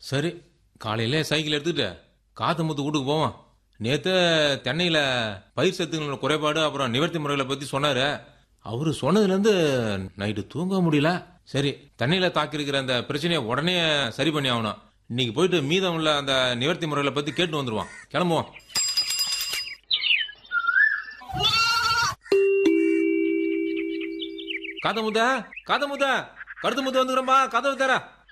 சரி காலையில சைக்கிள் எடுத்துக்கிட்டு காத்தமுத்து வீட்டுக்கு போவோம் நேத்து தென்னையில பயிர் சத்துங்களோட குறைபாடு அப்புறம் நிவர்த்தி முறைகளை பத்தி சொன்னாரு அவரு சொன்னதுல இருந்து நைட்டு தூங்க முடியல சரி தென்னையில தாக்கியிருக்கிற அந்த பிரச்சனையை உடனே சரி பண்ணி ஆகணும் இன்னைக்கு போயிட்டு மீதம் உள்ள அந்த நிவர்த்தி முறைகளை பத்தி கேட்டு வந்துருவான் கிளம்புவோம் காதமுத்த காதமுத்த கருத்து முத்த வந்துக்கிறோம்பா கதவு தர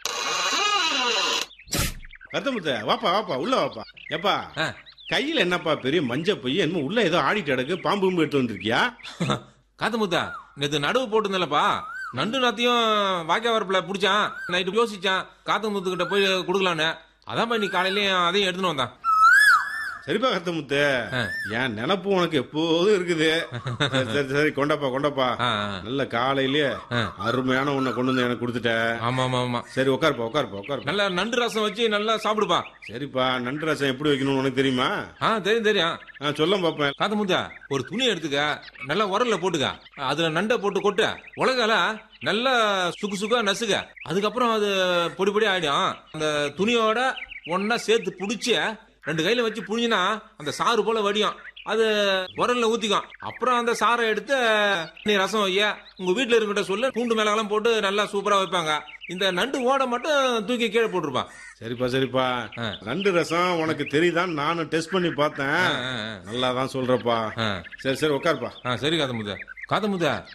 கத்தமுத்த வாப்பா வாப்பா உள்ள வாப்பா எப்பா ஆ. கையில என்னப்பா பெரிய மஞ்ச பைய என்னமோ உள்ள ஏதோ ஆடிட்டு கிடக்கு பாம்பு பாம்பு எடுத்து வந்திருக்கியா காத்தமுத்தா நேத்து நடுவு போட்டிருந்தலப்பா நண்டு நாத்தையும் வாக்கிய வரப்புல பிடிச்சான் நைட்டு யோசிச்சான் காத்தமுத்து கிட்ட போய் கொடுக்கலான்னு அதான் நீ காலையிலயும் அதையும் எடுத்துன்னு வந்தான் சரிப்பா கத்தமுத்து ஆ. என் நினப்பு உனக்கு எப்போதும் இருக்குது சரி சரி சரி கொண்டாப்பா கொண்டாப்பா ஆ, ஆ. நல்ல காலையிலேயே ஆ. அருமையான உன்னை கொண்டு வந்து எனக்கு கொடுத்துட்ட ஆமா ஆமா ஆமா சரி உட்காருப்பா உட்காருப்பா உட்காருப்பா நல்லா நண்டு ரசம் வச்சு நல்லா சாப்பிடுப்பா சரிப்பா நண்டு ரசம் எப்படி வைக்கணும்னு உனக்கு தெரியுமா ஆ தெரியும் தெரியும் ஆ சொல்ல பாப்பேன் காத்தமுத்தா ஒரு துணி எடுத்துக்க நல்லா உரல்ல போட்டுக்க அதுல நண்டை போட்டு கொட்டு உலகால நல்லா சுக்கு சுக்கா நசுக்க அதுக்கப்புறம் அது பொடி பொடி ஆயிடும் அந்த துணியோட ஒன்னா சேர்த்து புடிச்சு ரெண்டு கையில வச்சு புழிஞ்சினா அந்த சாறு போல வடியும் அது உரல்ல ஊத்திக்கும் அப்புறம் அந்த சாறை எடுத்து நீ ரசம் வைய உங்க வீட்டுல இருக்கிட்ட சொல்லு பூண்டு மிளகாலாம் போட்டு நல்லா சூப்பரா வைப்பாங்க இந்த நண்டு ஓடை மட்டும் தூக்கி கீழே போட்டுருப்பான் சரிப்பா சரிப்பா ஆ. நண்டு ரசம் உனக்கு தெரியுதான் நானும் டெஸ்ட் பண்ணி பார்த்தேன் ஆ, ஆ. நல்லா தான் சொல்றப்பா ஆ. சரி சரி உட்காருப்பா ஆ சரி காத்தமுத்த காத்தமுத்த